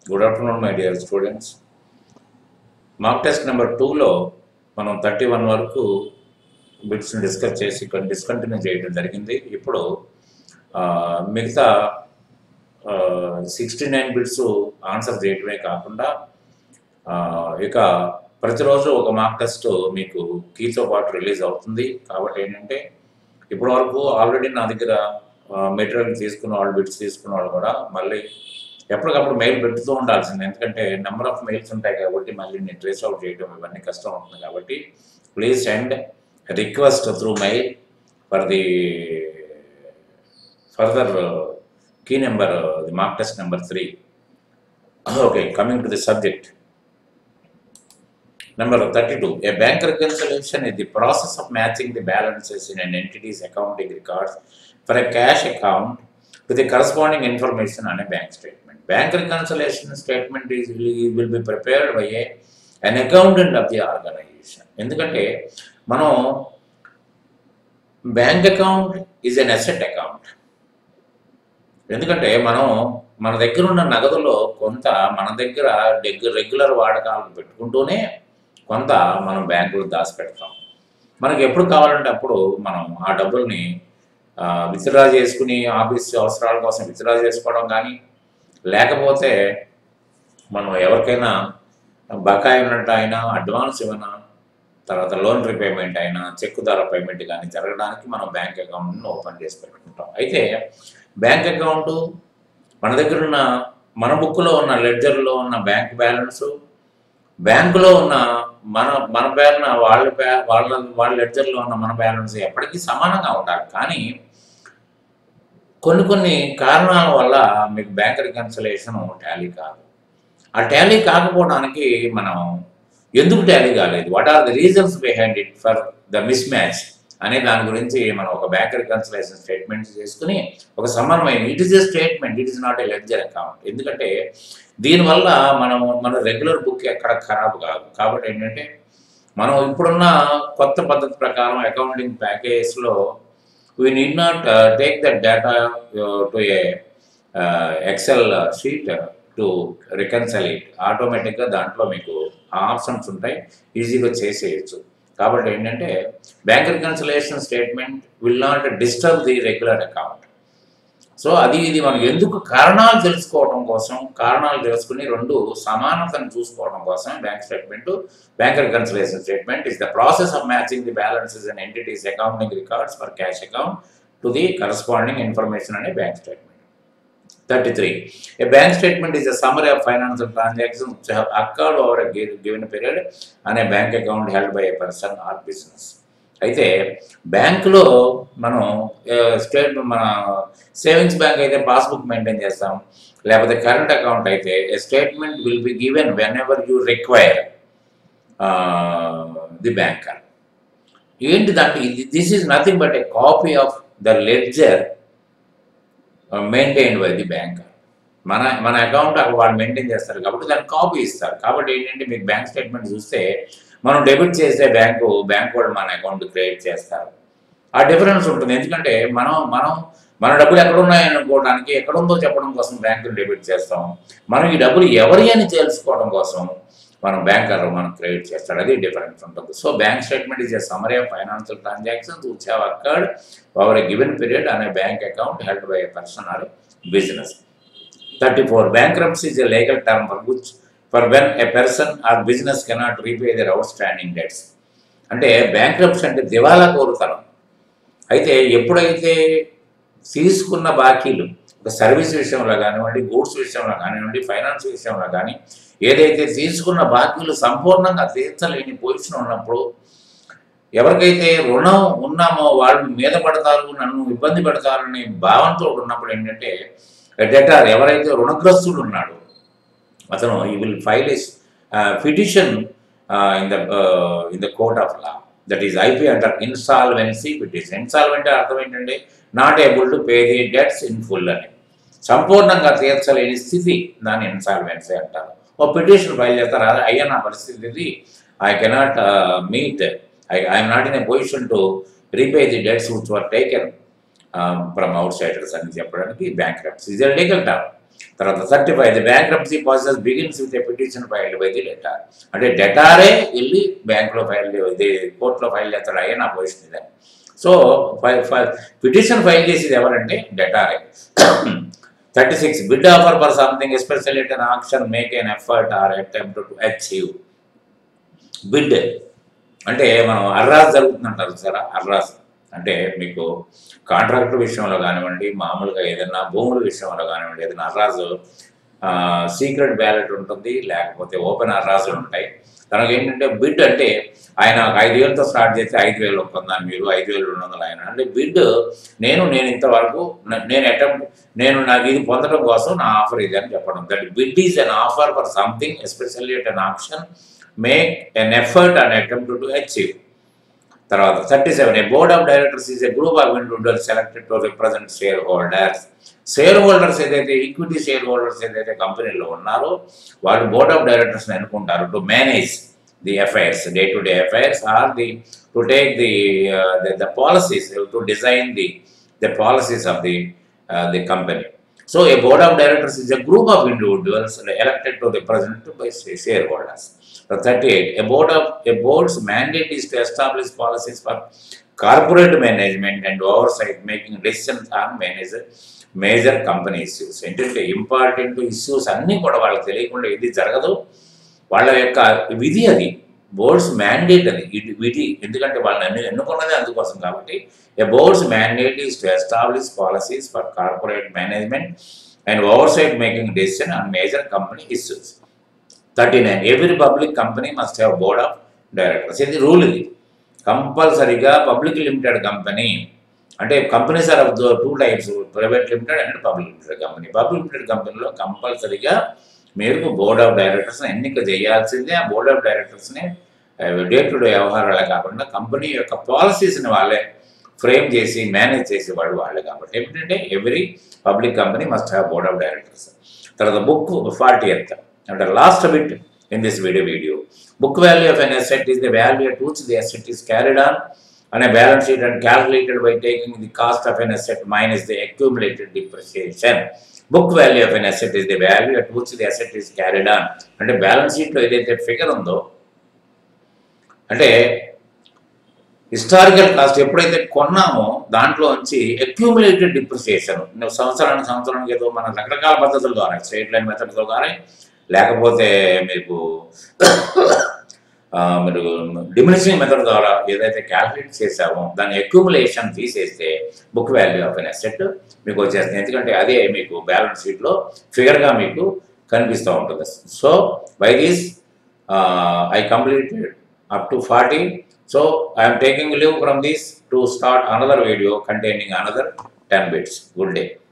Good afternoon my dear students mock test number టూలో మనం thirty one వరకు బిట్స్ని discuss చేసి కొన్ని డిస్కంటిన్యూ చేయడం జరిగింది ఇప్పుడు ఆ, మిగతా సిక్స్టీ నైన్ బిట్స్ ఆన్సర్ చేయటమే కాకుండా ఆ, ఇక ప్రతిరోజు ఒక మాక్ టెస్ట్ మీకు కీతో పాటు రిలీజ్ అవుతుంది కాబట్టి ఏంటంటే ఇప్పటి వరకు ఆల్రెడీ నా దగ్గర మెటీరియల్ తీసుకున్న వాళ్ళు బిట్స్ తీసుకున్న వాళ్ళు కూడా మళ్ళీ ఎప్పటికప్పుడు మెయిల్ పెడుతూ ఉండాల్సింది ఎందుకంటే నెంబర్ ఆఫ్ మెయిల్స్ ఉంటాయి కాబట్టి మళ్ళీ నేను ట్రేస్ అవుట్ చేయడం ఇవన్నీ కష్టం అవుతుంది కాబట్టి please send request through mail for the further key number the mark test number three okay coming to the subject Number 32. A bank reconciliation is the process of matching the balances in an entity's accounting records for a cash account with the corresponding information on a bank statement. Bank reconciliation statement is will be prepared by a, an accountant of the organization. ఎందుకంటే మనం bank account is an asset account ఎందుకంటే మనం మన దగ్గర ఉన్న నగదులో కొంత మన దగ్గర రెగ్యులర్ వాడకాలకు పెట్టుకుంటూనే కొంత మనం బ్యాంకులో దాచిపెడతాం మనకి ఎప్పుడు కావాలంటే అప్పుడు మనం ఆ డబ్బుల్ని విత్డ్రా చేసుకుని ఆఫీస్ అవసరాల కోసం విత్డ్రా చేసుకోవడం కానీ లేకపోతే మనం ఎవరికైనా బకాయి ఉన్నట్టు అయినా అడ్వాన్స్ ఇవ్వనా తర్వాత లోన్ రీపేమెంట్ అయినా చెక్ ద్వారా పేమెంట్ కానీ జరగడానికి మనం బ్యాంక్ అకౌంట్ను ఓపెన్ చేసి పెట్టుకుంటాం అయితే బ్యాంక్ అకౌంట్ మన దగ్గర ఉన్న మన బుక్లో ఉన్న లెడ్జర్లో ఉన్న బ్యాంక్ బ్యాలెన్సు బ్యాంకులో ఉన్న మన మన పేరున వాళ్ళ బ్యా వాళ్ళ వాళ్ళ లెడ్జర్లో ఉన్న మన బ్యాలెన్స్ ఎప్పటికీ సమానంగా ఉండాలి కానీ కొన్ని కొన్ని కారణాల వల్ల మీకు బ్యాంక్ రికన్సలేషన్ టాలీ కాదు ఆ టాలీ కాకపోవడానికి మనం ఎందుకు టాలీ కాలేదు what are the reasons behind it for the mismatch అనే దాని గురించి మనం ఒక బ్యాంక్ రికన్సలేషన్ స్టేట్మెంట్ చేసుకుని ఒక సమన్వయం it is a statement it is not a ledger account ఎందుకంటే దీనివల్ల మనం మన రెగ్యులర్ బుక్ ఎక్కడ ఖరాబ్ కాదు కాబట్టి ఏంటంటే మనం ఇప్పుడున్న కొత్త పద్ధతి ప్రకారం అకౌంటింగ్ ప్యాకేజ్లో we need not take that data to a excel sheet to reconcile ఆటోమేటిక్గా దాంట్లో మీకు ఆప్షన్స్ ఉంటాయి ఈజీగా చేసేయచ్చు కాబట్టి ఏంటంటే bank reconciliation statement will not disturb the regular account so అది ఇది మనం ఎందుకు కారణాలు తెలుసుకోవడం కోసం కారణాలు తెలుసుకుని రెండు సమానతను చూసుకోవడం కోసం bank statement bank reconciliation statement is the process of matching the balances and entities accounting records for cash account to the corresponding information అనే bank statement thirty three a bank statement is a summary of financial transaction occurred over given period అనే bank account held by a person or business అయితే బ్యాంకులో మనం state మన savings bank అయితే passbook maintain చేస్తాం లేకపోతే current account అయితే statement will be given whenever you require the banker ఏంటి దాంట్లో this is nothing but a copy of the ledger maintain by the banker మన మన అకౌంట్ వాళ్ళు మెయింటైన్ చేస్తారు కాబట్టి దాన్ని కాపీ ఇస్తారు కాబట్టి ఏంటంటే మీకు బ్యాంక్ స్టేట్మెంట్ చూస్తే మనం డెబిట్ చేస్తే బ్యాంకు బ్యాంక్ వాళ్ళు మన అకౌంట్ క్రియేట్ చేస్తారు ఆ డిఫరెన్స్ ఉంటుంది ఎందుకంటే మనం మనం మన డబ్బులు ఎక్కడ ఉన్నాయని అనుకోవడానికి ఎక్కడుందో చెప్పడం కోసం బ్యాంకులు డెబిట్ చేస్తాం మనం ఈ డబ్బులు ఎవరి అని తెలుసుకోవడం కోసం మనం బ్యాంకర్ మనం క్రియేట్ చేస్తాడు అది డిఫరెన్స్ ఉంటుంది so bank statement is a summary of financial transactions which have occurred over a given period అనే bank account held by a person or business thirty four bankruptcy is a legal term for which for when a person or business cannot repay their outstanding debts అంటే bankruptcy అంటే దివాలా కోరుతనం అయితే ఎప్పుడైతే తీసుకున్న బాకీలు ఒక service విషయంలో కానివ్వండి గూడ్స్ విషయంలో కానివ్వండి ఫైనాన్స్ విషయంలో కానీ ఏదైతే తీసుకున్న బాకీలు సంపూర్ణంగా తీర్చలేని పొజిషన్ ఉన్నప్పుడు ఎవరికైతే రుణం ఉన్నామో వాళ్ళు మీద పడతారు నన్ను ఇబ్బంది పెడతారనే భావంతో ఉన్నప్పుడు ఏంటంటే డెటార్ ఎవరైతే రుణగ్రస్తుడు ఉన్నాడో అతను ఈ will file his petition in the in the court of law that is IP అంటారు ఇన్సాల్వెన్సీ పిటిషన్ ఇన్సాల్వెంట్ అర్థం ఏంటంటే not able to pay the debts in full అని సంపూర్ణంగా తీర్చలేని స్థితి దాన్ని ఇన్సాల్వెన్సీ అంటారు ఓ పిటిషన్ ఫైల్ చేస్తారు అదే అయ్యా నా పరిస్థితి ఇది I cannot meet I I'm not in a position to repay the debts which were taken from outsiders అని చెప్పడానికి బ్యాంక్ రప్స్ ఇది లీగల్ టర్మ్ తర్వాత thirty five the bankruptcy process begins with a petition filed by the debtor అంటే డెటారే వెళ్ళి బ్యాంక్లో file ఇది కోర్టులో ఫైల్ చేస్తాడు అయ్యే నా పొజిషన్ ఇదే సో పిటిషన్ ఫైల్ చేసేది ఎవరంటే డెటారే thirty six bid offer for something especial it an option make an effort or attempt to achieve bid అంటే మనం అర్రాస్ జరుగుతుందంటారు సార్ అర్రాస్ అంటే మీకు కాంట్రాక్టర్ విషయంలో కానివ్వండి మామూలుగా ఏదైనా భూముల విషయంలో కానివ్వండి ఏదైనా అర్రాజు సీక్రెట్ బ్యాలెట్ ఉంటుంది లేకపోతే ఓపెన్ అర్రాజులు ఉంటాయి తనకు ఏంటంటే బిడ్ అంటే ఆయన ఒక ఐదు వేలతో స్టార్ట్ చేస్తే ఐదు వేలు ఒప్పందాన్ని మీరు ఐదు వేలు రెండు వందలు ఆయన అంటే బిడ్ నేను నేను ఇంతవరకు న- నేను అటెంప్ట్ నేను నాకు ఇది పొందడం కోసం నా ఆఫర్ ఇది అని చెప్పడం that bid is an offer for something especially at an option make an effort and attempt to achieve తర్వాత thirty seven a board of directors is a group of individual selected to represent shareholders shareholders ఏదైతే equity shareholders ఏదైతే కంపెనీలో ఉన్నారో వాళ్ళు board of directors ఎన్నుకుంటారు to manage the affairs day to day affairs or the to take the the policies to design the the policies of the the company so a board of directors is a group of individuals elected to represent by shareholders. So 38, a board of a board's mandate is to establish policies for corporate management and oversight, making decisions on major major company issues ఏంటంటే important issues అన్నీ కూడా వాళ్ళకి తెలియకుండా ఇది జరగదు వాళ్ళ యొక్క విధి అది బోర్డ్స్ మ్యాండేట్ అది ఇది విధి ఎందుకంటే వాళ్ళని ఎన్ను ఎన్నుకున్నది అందుకోసం కాబట్టి A board's mandate is to establish policies for corporate management and oversight making decision on major company issues. 39. Every public company must have board of directors. ఇది రూల్ ఇది కంపల్సరీగా పబ్లిక్ లిమిటెడ్ కంపెనీ అంటే companies are of two types private limited and public limited company public limited కంపెనీలో కంపల్సరీగా మీరు board of డైరెక్టర్స్ని ఎన్నిక చేయాల్సిందే ఆ బోర్డ్ ఆఫ్ డైరెక్టర్స్ని డే టు డే వ్యవహారాలే కాకుండా కంపెనీ యొక్క పాలసీస్ని వాళ్ళే ఫ్రేమ్ చేసి మేనేజ్ చేసేవాళ్ళు వాళ్ళే కాబట్టి ఏమిటంటే every public company must have board of directors తర్వాత బుక్ ఫార్టీ ఎత్ అంటే last bit in this video video book value of an asset is the value at which the asset is carried on on a balance sheet and calculated by taking the cost of an asset minus the accumulated depreciation. Book value of an asset is the value at which the asset is carried on అంటే balance షీట్లో ఏదైతే figure ఉందో అంటే historical cost ఎప్పుడైతే కొన్నామో దాంట్లో నుంచి accumulated depreciation సంవత్సరానికి సంవత్సరానికి ఏదో మన రకరకాల పద్ధతుల ద్వారా స్ట్రేట్ లైన్ మెథడ్తో కానీ లేకపోతే మీకు ఆ, మీరు డిమినిషింగ్ మెథడ్ ద్వారా ఏదైతే క్యాల్కులేట్ చేసామో దాని అక్యూములేషన్ తీసేస్తే book value of an asset మీకు వచ్చేస్తుంది ఎందుకంటే అదే మీకు బ్యాలెన్స్ షీట్లో ఫిగర్గా మీకు కనిపిస్తూ ఉంటుంది so by this I completed up to 40. So I am taking leave from this to start another video containing another 10 bits. Good day.